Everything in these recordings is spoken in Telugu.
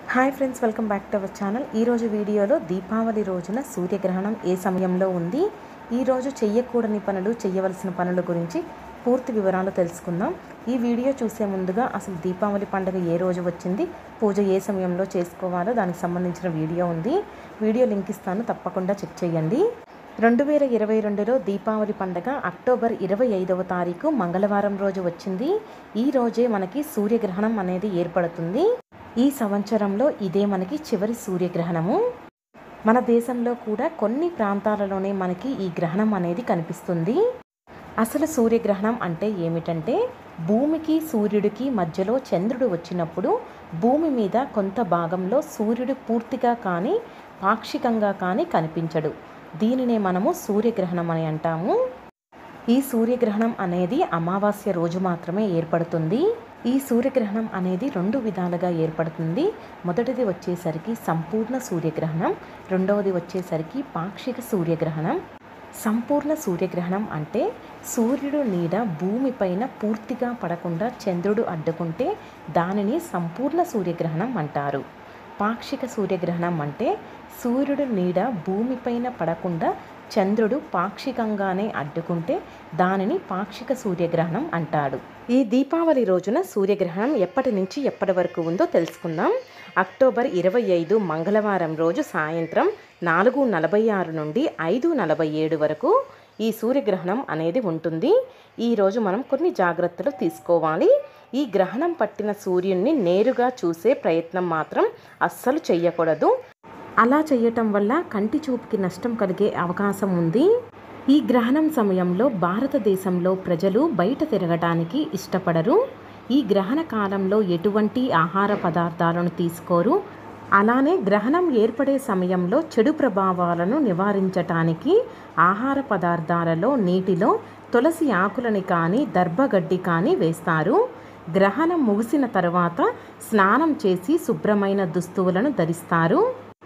hi friends welcome back to our channel ఈరోజు వీడియోలో దీపావళి రోజున సూర్యగ్రహణం ఏ సమయంలో ఉంది ఈరోజు చెయ్యకూడని పనులు చేయవలసిన పనుల గురించి పూర్తి వివరాలు తెలుసుకుందాం ఈ వీడియో చూసే ముందుగా అసలు దీపావళి పండుగ ఏ రోజు వచ్చింది పూజ ఏ సమయంలో చేసుకోవాలో దానికి సంబంధించిన వీడియో ఉంది వీడియో లింక్ ఇస్తాను తప్పకుండా చెక్ చేయండి రెండు వేల ఇరవై రెండులో దీపావళి పండగ అక్టోబర్ ఇరవై ఐదవ తారీఖు మంగళవారం రోజు వచ్చింది ఈ రోజే మనకి సూర్యగ్రహణం అనేది ఏర్పడుతుంది ఈ సంవత్సరంలో ఇదే మనకి చివరి సూర్యగ్రహణము మన దేశంలో కూడా కొన్ని ప్రాంతాలలోనే మనకి ఈ గ్రహణం అనేది కనిపిస్తుంది అసలు సూర్యగ్రహణం అంటే ఏమిటంటే భూమికి సూర్యుడికి మధ్యలో చంద్రుడు వచ్చినప్పుడు భూమి మీద కొంత భాగంలో సూర్యుడు పూర్తిగా కానీ పాక్షికంగా కానీ కనిపించడు దీనినే మనము సూర్యగ్రహణం అని అంటాము ఈ సూర్యగ్రహణం అనేది అమావాస్య రోజు మాత్రమే ఏర్పడుతుంది ఈ సూర్యగ్రహణం అనేది రెండు విధాలుగా ఏర్పడుతుంది మొదటిది వచ్చేసరికి సంపూర్ణ సూర్యగ్రహణం రెండవది వచ్చేసరికి పాక్షిక సూర్యగ్రహణం సంపూర్ణ సూర్యగ్రహణం అంటే సూర్యుడు నీడ భూమిపైన పూర్తిగా పడకుండా చంద్రుడు అడ్డుకుంటే దానిని సంపూర్ణ సూర్యగ్రహణం అంటారు పాక్షిక సూర్యగ్రహణం అంటే సూర్యుడు నీడ భూమిపైన పడకుండా చంద్రుడు పాక్షికంగానే అడ్డుకుంటే దానిని పాక్షిక సూర్యగ్రహణం అంటాడు ఈ దీపావళి రోజున సూర్యగ్రహణం ఎప్పటి నుంచి ఎప్పటి వరకు ఉందో తెలుసుకుందాం అక్టోబర్ ఇరవై ఐదు మంగళవారం రోజు సాయంత్రం నాలుగు నలభై ఆరు నుండి ఐదు నలభై ఏడు వరకు ఈ సూర్యగ్రహణం అనేది ఉంటుంది ఈరోజు మనం కొన్ని జాగ్రత్తలు తీసుకోవాలి ఈ గ్రహణం పట్టిన సూర్యుడిని నేరుగా చూసే ప్రయత్నం మాత్రం అస్సలు చెయ్యకూడదు అలా చేయటం వల్ల కంటి చూపుకి నష్టం కలిగే అవకాశం ఉంది ఈ గ్రహణం సమయంలో భారతదేశంలో ప్రజలు బయట తిరగటానికి ఇష్టపడరు ఈ గ్రహణ కాలంలో ఎటువంటి ఆహార పదార్థాలను తీసుకోరు అలానే గ్రహణం ఏర్పడే సమయంలో చెడు ప్రభావాలను నివారించటానికి ఆహార పదార్థాలలో నీటిలో తులసి ఆకులని కానీ దర్భగడ్డి కానీ వేస్తారు గ్రహణం ముగిసిన తర్వాత స్నానం చేసి శుభ్రమైన దుస్తువులను ధరిస్తారు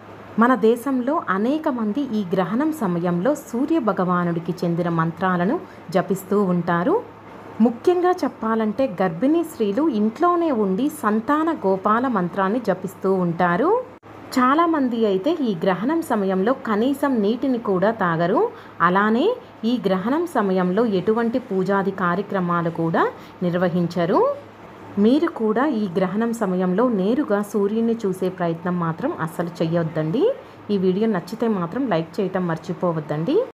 మన దేశంలో అనేక మంది ఈ గ్రహణం సమయంలో సూర్య భగవానుడికి చెందిన మంత్రాలను జపిస్తూ ఉంటారు ముఖ్యంగా చెప్పాలంటే గర్భిణీ స్త్రీలు ఇంట్లోనే ఉండి సంతాన గోపాల మంత్రాన్ని జపిస్తూ ఉంటారు చాలామంది అయితే ఈ గ్రహణం సమయంలో కనీసం నీటిని కూడా తాగరు అలానే ఈ గ్రహణం సమయంలో ఎటువంటి పూజాది కార్యక్రమాలు కూడా నిర్వహించరు మీరు కూడా ఈ గ్రహణం సమయంలో నేరుగా సూర్యుని చూసే ప్రయత్నం మాత్రం అస్సలు చేయొద్దండి ఈ వీడియో నచ్చితే మాత్రం లైక్ చేయటం మర్చిపోవద్దండి